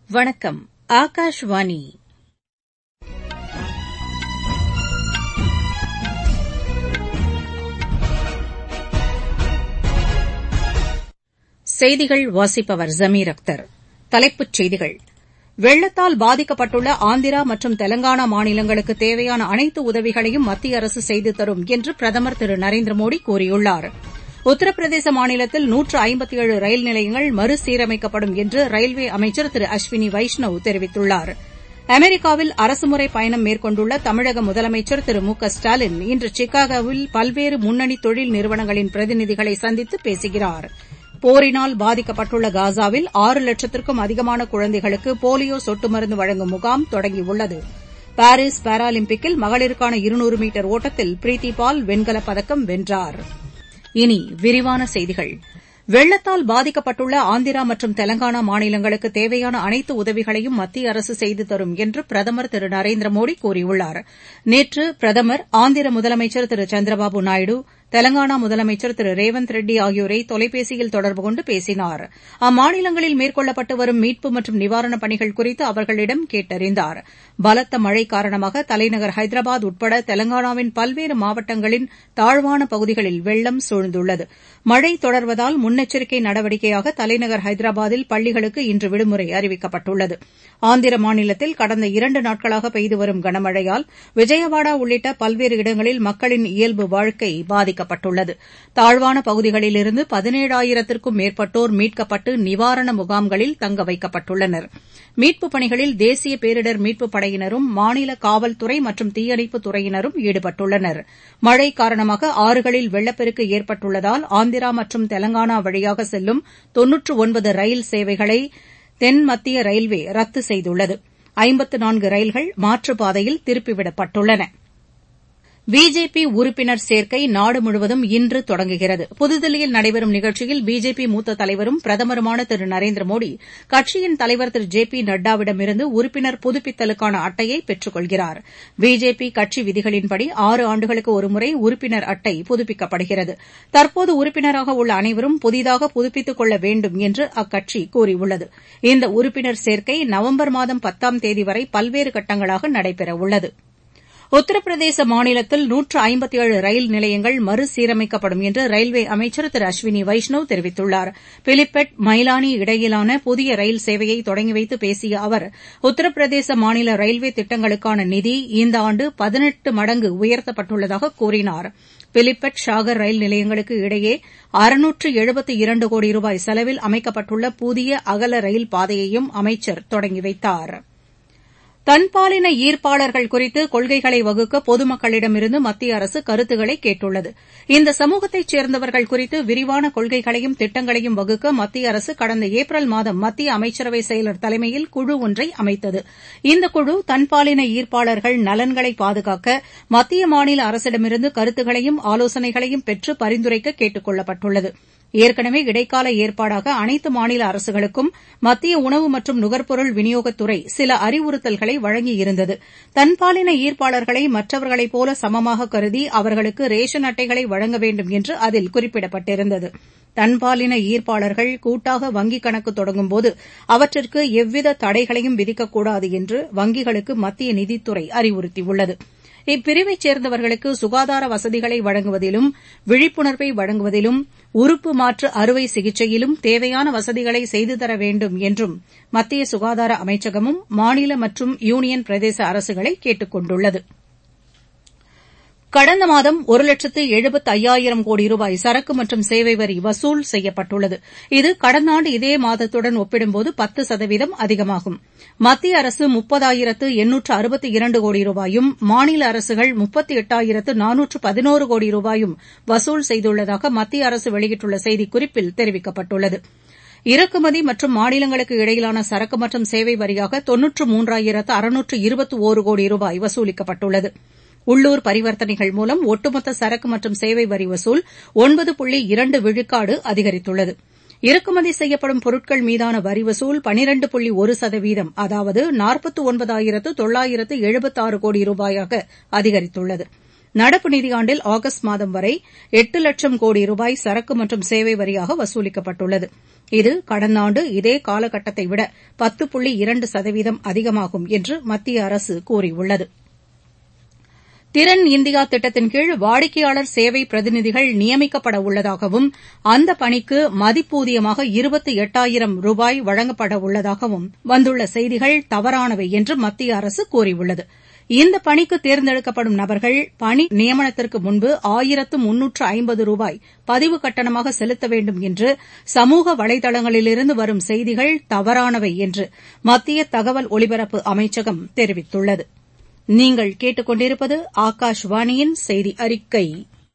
வணக்கம் ஆகாஷவாணி செய்திகள் வாசிப்பவர் ஜமீர் அக்தர் தலைப்புச் செய்திகள் வெள்ளத்தால் பாதிக்கப்பட்டுள்ள ஆந்திரா மற்றும் தெலங்கானா மாநிலங்களுக்கு தேவையான அனைத்து உதவிகளையும் மத்திய அரசு செய்து தரும் என்று பிரதமர் திரு நரேந்திர மோடி கூறியுள்ளார் உத்தரப்பிரதேச மாநிலத்தில் நூற்று ஐம்பத்தி ஏழு ரயில் நிலையங்கள் மறுசீரமைக்கப்படும் என்று ரயில்வே அமைச்சர் திரு அஸ்வினி வைஷ்ணவ் தெரிவித்துள்ளார் அமெரிக்காவில் அரசுமுறை பயணம் மேற்கொண்டுள்ள தமிழக முதலமைச்சர் திரு மு க ஸ்டாலின் இன்று சிகாகோவில் பல்வேறு முன்னணி தொழில் நிறுவனங்களின் பிரதிநிதிகளை சந்தித்து பேசுகிறார் போரினால் பாதிக்கப்பட்டுள்ள காசாவில் ஆறு லட்சத்திற்கும் அதிகமான குழந்தைகளுக்கு போலியோ சொட்டு மருந்து வழங்கும் முகாம் தொடங்கியுள்ளது பாரிஸ் பாராலிம்பிக்கில் மகளிருக்கான இருநூறு மீட்டர் ஓட்டத்தில் பிரீத்தி பால் வெண்கலப் பதக்கம் வென்றார் இனி விரிவான செய்திகள் வெள்ளத்தால் பாதிக்கப்பட்டுள்ள ஆந்திரா மற்றும் தெலங்கானா மாநிலங்களுக்கு தேவையான அனைத்து உதவிகளையும் மத்திய அரசு செய்து தரும் என்று பிரதமர் திரு நரேந்திர மோடி கூறியுள்ளார் நேற்று பிரதமர் ஆந்திர முதலமைச்சர் திரு சந்திரபாபு நாயுடு தெலங்கானா முதலமைச்சர் திரு ரேவந்த் ரெட்டி ஆகியோரை தொலைபேசியில் தொடர்பு கொண்டு பேசினார் அம்மாநிலங்களில் மேற்கொள்ளப்பட்டு வரும் மீட்பு மற்றும் நிவாரணப் பணிகள் குறித்து அவர்களிடம் கேட்டறிந்தார் பலத்த மழை காரணமாக தலைநகர் ஹைதராபாத் உட்பட தெலங்கானாவின் பல்வேறு மாவட்டங்களின் தாழ்வான பகுதிகளில் வெள்ளம் சூழ்ந்துள்ளது மழை தொடர்வதால் முன்னெச்சரிக்கை நடவடிக்கையாக தலைநகர் ஹைதராபாத்தில் பள்ளிகளுக்கு இன்று விடுமுறை அறிவிக்கப்பட்டுள்ளது ஆந்திர மாநிலத்தில் கடந்த இரண்டு நாட்களாக பெய்து வரும் கனமழையால் விஜயவாடா உள்ளிட்ட பல்வேறு இடங்களில் மக்களின் இயல்பு வாழ்க்கை பாதிக்கப்பட்டுள்ளது தாழ்வான பகுதிகளிலிருந்து பதினேழாயிரத்திற்கும் மேற்பட்டோர் மீட்கப்பட்டு நிவாரண முகாம்களில் தங்க வைக்கப்பட்டுள்ளனர் மீட்புப் பணிகளில் தேசிய பேரிடர் மீட்புப் படையினரும் மாநில காவல்துறை மற்றும் தீயணைப்புத் துறையினரும் ஈடுபட்டுள்ளனர் மழை காரணமாக ஆறுகளில் வெள்ளப்பெருக்கு ஏற்பட்டுள்ளதால் ஆந்திரா மற்றும் தெலங்கானா வழியாக செல்லும் தொன்னூற்று ஒன்பது ரயில் சேவைகளை தென் மத்திய ரயில்வே ரத்து செய்துள்ளது ஐம்பத்து நான்கு ரயில்கள் மாற்றுப்பாதையில் திருப்பிவிடப்பட்டுள்ளன பிஜேபி உறுப்பினர் சேர்க்கை நாடு முழுவதும் இன்று தொடங்குகிறது புதுதில்லியில் நடைபெறும் நிகழ்ச்சியில் பிஜேபி மூத்த தலைவரும் பிரதமருமான திரு நரேந்திர மோடி கட்சியின் தலைவர் திரு ஜே பி நட்டாவிடமிருந்து உறுப்பினர் புதுப்பித்தலுக்கான அட்டையை பெற்றுக் கொள்கிறார் பிஜேபி கட்சி விதிகளின்படி ஆறு ஆண்டுகளுக்கு ஒருமுறை உறுப்பினர் அட்டை புதுப்பிக்கப்படுகிறது தற்போது உறுப்பினராக உள்ள அனைவரும் புதிதாக புதுப்பித்துக் கொள்ள வேண்டும் என்று அக்கட்சி கூறியுள்ளது இந்த உறுப்பினர் சேர்க்கை நவம்பர் மாதம் பத்தாம் தேதி வரை பல்வேறு கட்டங்களாக நடைபெறவுள்ளது உத்தரப்பிரதேச மாநிலத்தில் நூற்று ஐம்பத்தி ஏழு ரயில் நிலையங்கள் மறுசீரமைக்கப்படும் என்று ரயில்வே அமைச்சர் திரு அஸ்வினி வைஷ்ணவ் தெரிவித்துள்ளார் பிலிப்பெட் மயிலானி இடையிலான புதிய ரயில் சேவையை தொடங்கி வைத்து பேசிய அவர் உத்தரப்பிரதேச மாநில ரயில்வே திட்டங்களுக்கான நிதி இந்த ஆண்டு பதினெட்டு மடங்கு உயர்த்தப்பட்டுள்ளதாக கூறினார் பிலிப்பெட் ஷாகர் ரயில் நிலையங்களுக்கு இடையே அறுநூற்று எழுபத்து இரண்டு கோடி ரூபாய் செலவில் அமைக்கப்பட்டுள்ள புதிய அகல ரயில் பாதையையும் அமைச்சர் தொடங்கி வைத்தாா் தன்பாலின ஈர்ப்பாளர்கள் குறித்து கொள்கைகளை வகுக்க பொதுமக்களிடமிருந்து மத்திய அரசு கருத்துக்களை கேட்டுள்ளது இந்த சமூகத்தைச் சேர்ந்தவர்கள் குறித்து விரிவான கொள்கைகளையும் திட்டங்களையும் வகுக்க மத்திய அரசு கடந்த ஏப்ரல் மாதம் மத்திய அமைச்சரவை செயலர் தலைமையில் குழு ஒன்றை அமைத்தது இந்த குழு தன்பாலின ஈர்ப்பாளர்கள் நலன்களை பாதுகாக்க மத்திய மாநில அரசிடமிருந்து கருத்துக்களையும் ஆலோசனைகளையும் பெற்று பரிந்துரைக்க கேட்டுக் கொள்ளப்பட்டுள்ளது ஏற்கனவே இடைக்கால ஏற்பாடாக அனைத்து மாநில அரசுகளுக்கும் மத்திய உணவு மற்றும் நுகர்பொருள் விநியோகத்துறை சில அறிவுறுத்தல்களை வழங்கியிருந்தது தன்பாலின ஈர்ப்பாளர்களை மற்றவர்களைப் போல சமமாக கருதி அவர்களுக்கு ரேஷன் அட்டைகளை வழங்க வேண்டும் என்று அதில் குறிப்பிடப்பட்டிருந்தது தன்பாலின ஈர்ப்பாளர்கள் கூட்டாக வங்கிக் கணக்கு தொடங்கும்போது அவற்றிற்கு எவ்வித தடைகளையும் விதிக்கக்கூடாது என்று வங்கிகளுக்கு மத்திய நிதித்துறை அறிவுறுத்தியுள்ளது இப்பிரிவைச் சேர்ந்தவர்களுக்கு சுகாதார வசதிகளை வழங்குவதிலும் விழிப்புணர்வை வழங்குவதிலும் உறுப்பு மாற்று அறுவை சிகிச்சையிலும் தேவையான வசதிகளை செய்து தர வேண்டும் என்றும் மத்திய சுகாதார அமைச்சகமும் மாநில மற்றும் யூனியன் பிரதேச அரசுகளை கேட்டுக் கொண்டுள்ளது கடந்த மாதம் ஒரு லட்சத்து எழுபத்து ஐயாயிரம் கோடி ரூபாய் சரக்கு மற்றும் சேவை வரி வசூல் செய்யப்பட்டுள்ளது இது கடந்த ஆண்டு இதே மாதத்துடன் ஒப்பிடும்போது பத்து சதவீதம் அதிகமாகும் மத்திய அரசு முப்பதாயிரத்து எண்ணூற்று அறுபத்து இரண்டு கோடி ரூபாயும் மாநில அரசுகள் முப்பத்து எட்டாயிரத்து நானூற்று பதினோரு கோடி ரூபாயும் வசூல் செய்துள்ளதாக மத்திய அரசு வெளியிட்டுள்ள செய்திக்குறிப்பில் தெரிவிக்கப்பட்டுள்ளது இறக்குமதி மற்றும் மாநிலங்களுக்கு இடையிலான சரக்கு மற்றும் சேவை வரியாக தொன்னூற்று மூன்றாயிரத்து அறுநூற்று இருபத்து ஒரு கோடி ரூபாய் வசூலிக்கப்பட்டுள்ளது உள்ளூர் பரிவர்த்தனைகள் மூலம் ஒட்டுமொத்த சரக்கு மற்றும் சேவை வரி வசூல் ஒன்பது புள்ளி இரண்டு விழுக்காடு அதிகரித்துள்ளது இறக்குமதி செய்யப்படும் பொருட்கள் மீதான வரி வசூல் பனிரண்டு புள்ளி ஒரு சதவீதம் அதாவது நாற்பத்து ஒன்பதாயிரத்து தொள்ளாயிரத்து எழுபத்தாறு கோடி ரூபாயாக அதிகரித்துள்ளது நடப்பு நிதியாண்டில் ஆகஸ்ட் மாதம் வரை எட்டு லட்சம் கோடி ரூபாய் சரக்கு மற்றும் சேவை வரியாக வசூலிக்கப்பட்டுள்ளது இது கடந்த ஆண்டு இதே காலகட்டத்தை விட பத்து புள்ளி இரண்டு சதவீதம் அதிகமாகும் என்று மத்திய அரசு கூறியுள்ளது திறன் இந்தியா திட்டத்தின் கீழ் வாடிக்கையாளர் சேவை பிரதிநிதிகள் நியமிக்கப்பட உள்ளதாகவும் அந்த பணிக்கு மதிப்பூதியமாக இருபத்தி எட்டாயிரம் ரூபாய் வழங்கப்பட உள்ளதாகவும் வந்துள்ள செய்திகள் தவறானவை என்று மத்திய அரசு கூறியுள்ளது இந்த பணிக்கு தேர்ந்தெடுக்கப்படும் நபர்கள் பணி நியமனத்திற்கு முன்பு ஆயிரத்து முன்னூற்று ஐம்பது ரூபாய் பதிவு கட்டணமாக செலுத்த வேண்டும் என்று சமூக வலைதளங்களிலிருந்து வரும் செய்திகள் தவறானவை என்று மத்திய தகவல் ஒலிபரப்பு அமைச்சகம் தெரிவித்துள்ளது நீங்கள் கேட்டுக்கொண்டிருப்பது ஆகாஷ்வாணியின் செய்தி அறிக்கை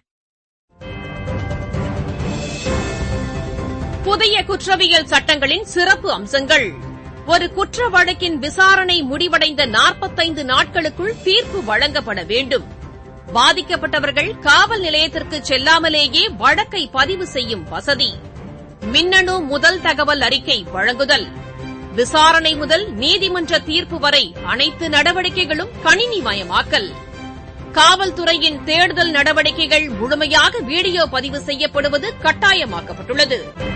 புதிய குற்றவியல் சட்டங்களின் சிறப்பு அம்சங்கள் ஒரு குற்ற வழக்கின் விசாரணை முடிவடைந்த நாற்பத்தைந்து நாட்களுக்குள் தீர்ப்பு வழங்கப்பட வேண்டும் பாதிக்கப்பட்டவர்கள் காவல் நிலையத்திற்கு செல்லாமலேயே வழக்கை பதிவு செய்யும் வசதி மின்னணு முதல் தகவல் அறிக்கை வழங்குதல் விசாரணை முதல் நீதிமன்ற தீர்ப்பு வரை அனைத்து நடவடிக்கைகளும் கணினிமயமாக்கல் காவல்துறையின் தேடுதல் நடவடிக்கைகள் முழுமையாக வீடியோ பதிவு செய்யப்படுவது கட்டாயமாக்கப்பட்டுள்ளது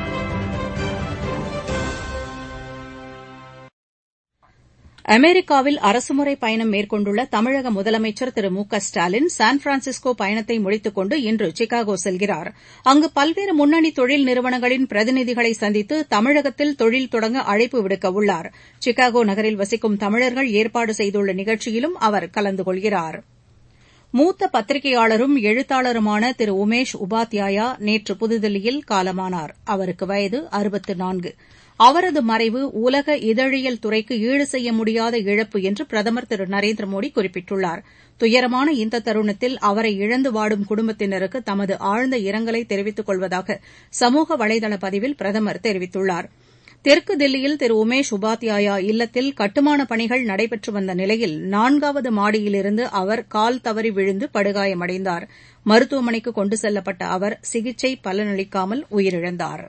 அமெரிக்காவில் அரசுமுறை பயணம் மேற்கொண்டுள்ள தமிழக முதலமைச்சர் திரு மு க ஸ்டாலின் சான் பிரான்சிஸ்கோ பயணத்தை முடித்துக் கொண்டு இன்று சிகாகோ செல்கிறார் அங்கு பல்வேறு முன்னணி தொழில் நிறுவனங்களின் பிரதிநிதிகளை சந்தித்து தமிழகத்தில் தொழில் தொடங்க அழைப்பு விடுக்க உள்ளார் சிகாகோ நகரில் வசிக்கும் தமிழர்கள் ஏற்பாடு செய்துள்ள நிகழ்ச்சியிலும் அவர் கலந்து கொள்கிறார் மூத்த பத்திரிகையாளரும் எழுத்தாளருமான திரு உமேஷ் உபாத்யாயா நேற்று புதுதில்லியில் காலமானார் அவருக்கு வயது அறுபத்து நான்கு அவரது மறைவு உலக இதழியல் துறைக்கு ஈடு செய்ய முடியாத இழப்பு என்று பிரதமர் திரு நரேந்திர மோடி குறிப்பிட்டுள்ளார் துயரமான இந்த தருணத்தில் அவரை இழந்து வாடும் குடும்பத்தினருக்கு தமது ஆழ்ந்த இரங்கலை தெரிவித்துக் கொள்வதாக சமூக வலைதள பதிவில் பிரதமர் தெரிவித்துள்ளார் தெற்கு தில்லியில் திரு உமேஷ் உபாத்யாயா இல்லத்தில் கட்டுமானப் பணிகள் நடைபெற்று வந்த நிலையில் நான்காவது மாடியிலிருந்து அவர் கால் தவறி விழுந்து படுகாயமடைந்தார் மருத்துவமனைக்கு கொண்டு செல்லப்பட்ட அவர் சிகிச்சை பலனளிக்காமல் உயிரிழந்தாா்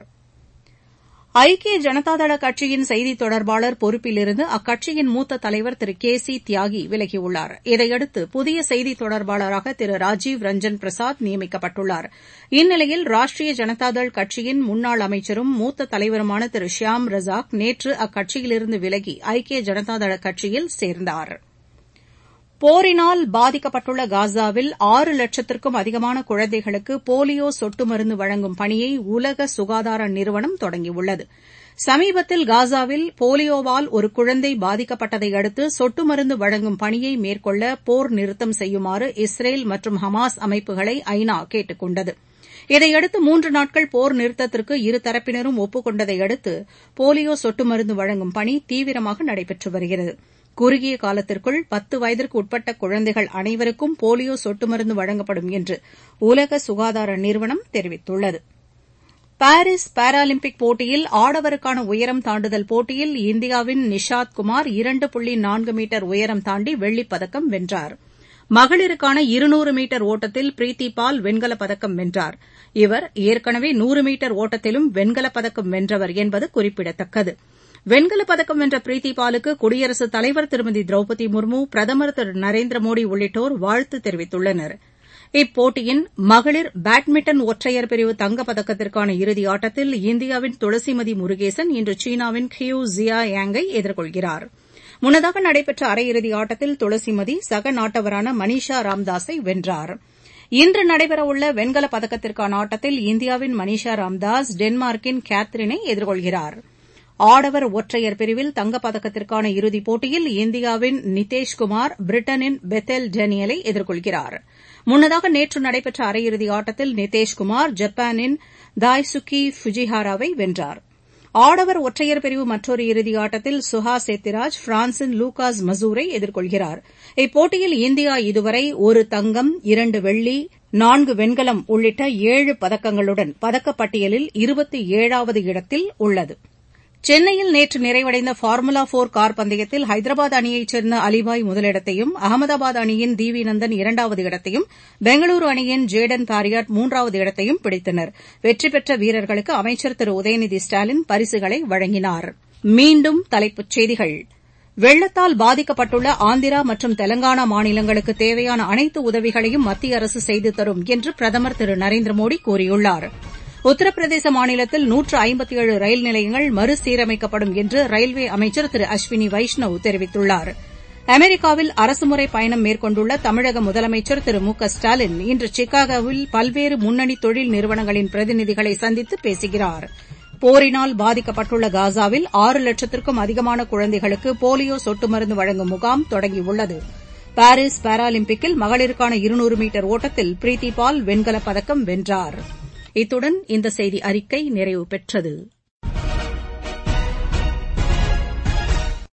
ஐக்கிய ஜனதாதள கட்சியின் செய்தித் தொடர்பாளர் பொறுப்பிலிருந்து அக்கட்சியின் மூத்த தலைவர் திரு கே சி தியாகி விலகியுள்ளார் இதையடுத்து புதிய செய்தித் தொடர்பாளராக திரு ராஜீவ் ரஞ்சன் பிரசாத் நியமிக்கப்பட்டுள்ளார் இந்நிலையில் ராஷ்டிரிய ஜனதாதள் கட்சியின் முன்னாள் அமைச்சரும் மூத்த தலைவருமான திரு ஷியாம் ரஜாக் நேற்று அக்கட்சியிலிருந்து விலகி ஐக்கிய ஜனதாதள கட்சியில் சேர்ந்தாா் போரினால் பாதிக்கப்பட்டுள்ள காசாவில் ஆறு லட்சத்திற்கும் அதிகமான குழந்தைகளுக்கு போலியோ சொட்டு மருந்து வழங்கும் பணியை உலக சுகாதார நிறுவனம் தொடங்கியுள்ளது சமீபத்தில் காசாவில் போலியோவால் ஒரு குழந்தை பாதிக்கப்பட்டதை அடுத்து சொட்டு மருந்து வழங்கும் பணியை மேற்கொள்ள போர் நிறுத்தம் செய்யுமாறு இஸ்ரேல் மற்றும் ஹமாஸ் அமைப்புகளை ஐநா கேட்டுக் கொண்டது இதையடுத்து மூன்று நாட்கள் போர் நிறுத்தத்திற்கு இருதரப்பினரும் ஒப்புக் கொண்டதை அடுத்து போலியோ சொட்டு மருந்து வழங்கும் பணி தீவிரமாக நடைபெற்று வருகிறது குறுகிய காலத்திற்குள் பத்து வயதிற்கு உட்பட்ட குழந்தைகள் அனைவருக்கும் போலியோ சொட்டு மருந்து வழங்கப்படும் என்று உலக சுகாதார நிறுவனம் தெரிவித்துள்ளது பாரிஸ் பாராலிம்பிக் போட்டியில் ஆடவருக்கான உயரம் தாண்டுதல் போட்டியில் இந்தியாவின் நிஷாத் குமார் இரண்டு புள்ளி நான்கு மீட்டர் உயரம் தாண்டி வெள்ளிப் பதக்கம் வென்றார் மகளிருக்கான இருநூறு மீட்டர் ஓட்டத்தில் பிரீத்தி பால் வெண்கலப் பதக்கம் வென்றார் இவர் ஏற்கனவே நூறு மீட்டர் ஓட்டத்திலும் வெண்கலப் பதக்கம் வென்றவர் என்பது குறிப்பிடத்தக்கது வெண்கலப் பதக்கம் வென்ற பிரீத்தி பாலுக்கு குடியரசுத் தலைவர் திருமதி திரௌபதி முர்மு பிரதமர் திரு நரேந்திர மோடி உள்ளிட்டோர் வாழ்த்து தெரிவித்துள்ளனர் இப்போட்டியின் மகளிர் பேட்மிண்டன் ஒற்றையர் பிரிவு தங்கப்பதக்கத்திற்கான இறுதி ஆட்டத்தில் இந்தியாவின் துளசிமதி முருகேசன் இன்று சீனாவின் கியூ ஜியா யாங்கை எதிர்கொள்கிறார் முன்னதாக நடைபெற்ற அரையிறுதி ஆட்டத்தில் துளசிமதி சக நாட்டவரான மனிஷா ராம்தாஸை வென்றார் இன்று நடைபெறவுள்ள வெண்கலப் பதக்கத்திற்கான ஆட்டத்தில் இந்தியாவின் மனிஷா ராம்தாஸ் டென்மார்க்கின் கேத்ரினை எதிர்கொள்கிறார் ஆடவர் ஒற்றையர் பிரிவில் தங்கப்பதக்கத்திற்கான இறுதிப் போட்டியில் இந்தியாவின் நிதேஷ்குமார் பிரிட்டனின் பெத்தேல் டேனியலை எதிர்கொள்கிறார் முன்னதாக நேற்று நடைபெற்ற அரையிறுதி ஆட்டத்தில் நிதேஷ்குமார் ஜப்பானின் தாய்சுகி ஃபுஜிஹாராவை வென்றார் ஆடவர் ஒற்றையர் பிரிவு மற்றொரு இறுதி ஆட்டத்தில் சுஹா சேத்திராஜ் பிரான்சின் லூகாஸ் மசூரை எதிர்கொள்கிறார் இப்போட்டியில் இந்தியா இதுவரை ஒரு தங்கம் இரண்டு வெள்ளி நான்கு வெண்கலம் உள்ளிட்ட ஏழு பதக்கங்களுடன் பதக்கப்பட்டியலில் இருபத்தி ஏழாவது இடத்தில் உள்ளது சென்னையில் நேற்று நிறைவடைந்த ஃபார்முலா போர் கார் பந்தயத்தில் ஹைதராபாத் அணியைச் சேர்ந்த அலிபாய் முதலிடத்தையும் அகமதாபாத் அணியின் டி வி நந்தன் இரண்டாவது இடத்தையும் பெங்களூரு அணியின் ஜேடன் பாரியாட் மூன்றாவது இடத்தையும் பிடித்தனர் வெற்றி பெற்ற வீரர்களுக்கு அமைச்சர் திரு உதயநிதி ஸ்டாலின் பரிசுகளை வழங்கினார் மீண்டும் தலைப்புச் செய்திகள் வெள்ளத்தால் பாதிக்கப்பட்டுள்ள ஆந்திரா மற்றும் தெலங்கானா மாநிலங்களுக்கு தேவையான அனைத்து உதவிகளையும் மத்திய அரசு செய்து தரும் என்று பிரதமர் திரு நரேந்திர மோடி கூறியுள்ளார் உத்தரப்பிரதேச மாநிலத்தில் நூற்று ஐம்பத்தி ஏழு ரயில் நிலையங்கள் மறுசீரமைக்கப்படும் என்று ரயில்வே அமைச்சர் திரு அஸ்வினி வைஷ்ணவ் தெரிவித்துள்ளார் அமெரிக்காவில் அரசுமுறை பயணம் மேற்கொண்டுள்ள தமிழக முதலமைச்சர் திரு மு க ஸ்டாலின் இன்று சிகாகோவில் பல்வேறு முன்னணி தொழில் நிறுவனங்களின் பிரதிநிதிகளை சந்தித்து பேசுகிறார் போரினால் பாதிக்கப்பட்டுள்ள காசாவில் ஆறு லட்சத்திற்கும் அதிகமான குழந்தைகளுக்கு போலியோ சொட்டு மருந்து வழங்கும் முகாம் தொடங்கியுள்ளது பாரிஸ் பாராலிம்பிக்கில் மகளிருக்கான இருநூறு மீட்டர் ஓட்டத்தில் பிரீத்தி பால் வெண்கலப் பதக்கம் வென்றார் இத்துடன் இந்த செய்தி அறிக்கை நிறைவு பெற்றது